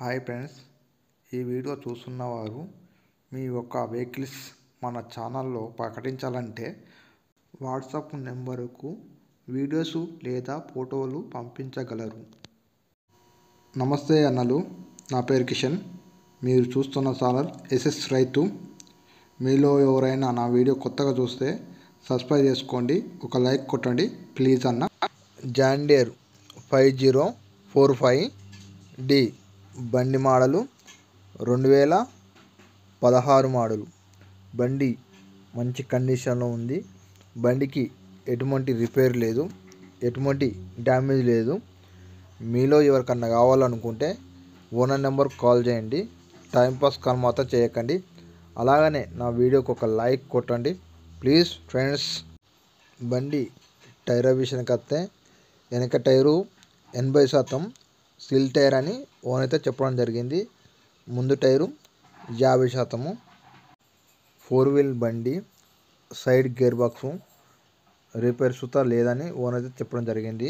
hi friends ఈ video చూస్తున్నవారు మీ యొక్క వెహికల్స్ మన ఛానల్లో ప్రకటించాలంటే వాట్సాప్ నెంబరుకు వీడియోస్ లేదా ఫోటోలు పంపించగలరు నమస్తే అన్నలు నా పేరు కిషన్ మీరు చూస్తున్న ఛానల్ ఎస్ఎస్ రైతు మీలో ఎవరైనా నా వీడియో కొత్తగా చూస్తే సబ్స్క్రైబ్ చేసుకోండి ఒక లైక్ కొట్టండి ప్లీజ్ అన్న జాండియర్ five zero four five D బండి మోడలు రెండు వేల పదహారు మోడలు బండి మంచి కండిషన్లో ఉంది బండికి ఎటువంటి రిపేర్ లేదు ఎటువంటి డ్యామేజ్ లేదు మీలో ఎవరికన్నా కావాలనుకుంటే ఓనర్ నెంబర్ కాల్ చేయండి టైంపాస్ కాల్ మాత్రం చేయకండి అలాగనే నా వీడియోకి ఒక లైక్ కొట్టండి ప్లీజ్ ఫ్రెండ్స్ బండి టైర్ విషయానికి వస్తే వెనక టైరు ఎనభై శాతం సిల్ టైర్ అని ఓన్ అయితే చెప్పడం జరిగింది ముందు టైరు యాభై శాతము ఫోర్ వీల్ బండి సైడ్ గేర్ బాక్సు రిపేర్ సుతా లేదని ఓన్ అయితే చెప్పడం జరిగింది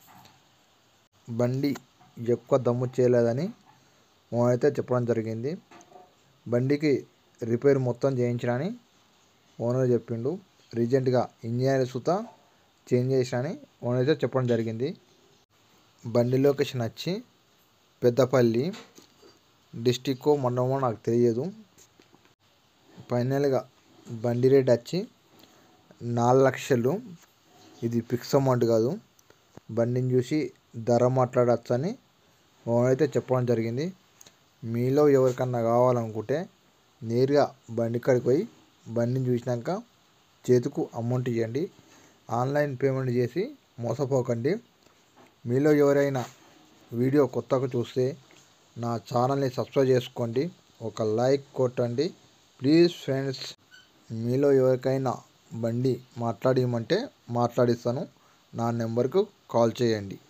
బండి ఎక్కువ దమ్ము చేయలేదని ఓన్ అయితే చెప్పడం జరిగింది బండికి రిపేర్ మొత్తం చేయించడని ఓనర్ చెప్పిండు రీసెంట్గా ఇంజనీర్ సుత చేంజ్ చేసినని ఓనర్ అయితే చెప్పడం జరిగింది బండి లొకేషన్ వచ్చి పెద్దపల్లి డిస్టిక్ మండలమో నాకు తెలియదు ఫైనల్గా బండి రేట్ వచ్చి నాలుగు లక్షలు ఇది ఫిక్స్ అమౌంట్ కాదు బండిని చూసి ధర మాట్లాడచ్చని ఓనర్ అయితే చెప్పడం జరిగింది మీలో ఎవరికన్నా కావాలనుకుంటే నేరుగా బండి కాడికి పోయి బండిని చూసినాక చేతికు అమౌంట్ ఇవ్వండి ఆన్లైన్ పేమెంట్ చేసి మోసపోకండి మీలో ఎవరైనా వీడియో కొత్తగా చూస్తే నా ఛానల్ని సబ్స్క్రైబ్ చేసుకోండి ఒక లైక్ కొట్టండి ప్లీజ్ ఫ్రెండ్స్ మీలో ఎవరికైనా బండి మాట్లాడిమంటే మాట్లాడిస్తాను నా నెంబర్కు కాల్ చేయండి